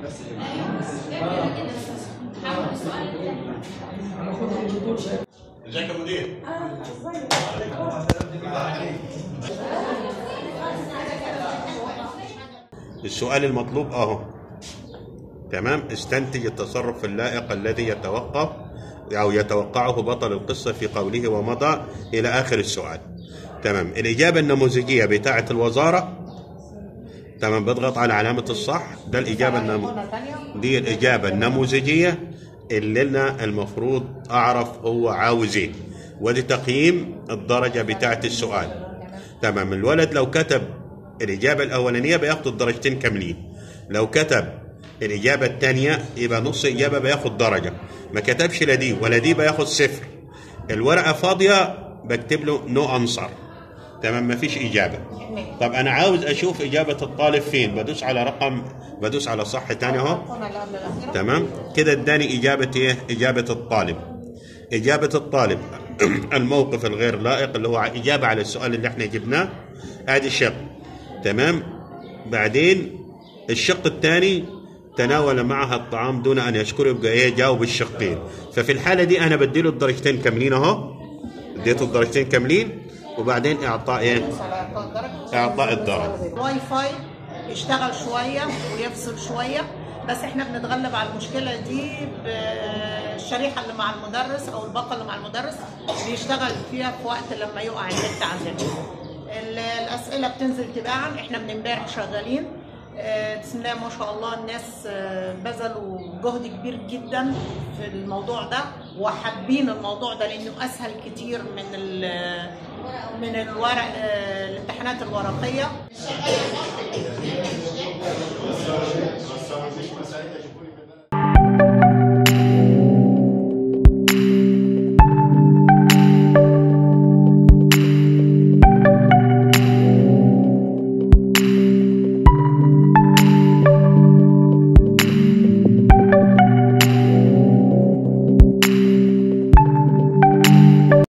ازيك يا مدير؟ السؤال المطلوب اهو تمام استنتج التصرف اللائق الذي يتوقف او يتوقعه بطل القصه في قوله ومضى الى اخر السؤال تمام الاجابه النموذجيه بتاعه الوزاره تمام بضغط على علامه الصح ده الاجابه النمو... دي الاجابه النموذجيه اللي انا المفروض اعرف هو عاوز ايه ودي تقييم الدرجه بتاعه السؤال تمام الولد لو كتب الإجابة الأولانية بياخد الدرجتين كاملين لو كتب الإجابة الثانية يبقى نص إجابة بياخد درجة ما كتبش لا دي ولا دي بياخد صفر الورقة فاضية بكتب له نو أنصر تمام ما فيش إجابة طب أنا عاوز أشوف إجابة الطالب فين بدوس على رقم بدوس على صح تاني أهو تمام كده اداني إجابة إيه إجابة الطالب إجابة الطالب الموقف الغير لائق اللي هو إجابة على السؤال اللي احنا جبناه ادي الشق تمام بعدين الشق الثاني تناول معها الطعام دون ان يشكر يبقى ايه جاوب الشقين ففي الحاله دي انا بديله الدرجتين كاملين اهو اديته الدرجتين كاملين وبعدين اعطاء ايه اعطاء الدرجه الواي فاي يشتغل شويه ويفصل شويه بس احنا بنتغلب على المشكله دي بالشريحه اللي مع المدرس او الباقه اللي مع المدرس بيشتغل فيها في وقت لما يقع النت عندنا ال- الاسئله بتنزل تباعا احنا من امبارح شغالين آه، بسم الله ما شاء الله الناس آه، بذلوا جهد كبير جدا في الموضوع ده وحابين الموضوع ده لانه اسهل كتير من ال- من الورق آه، الامتحانات الورقيه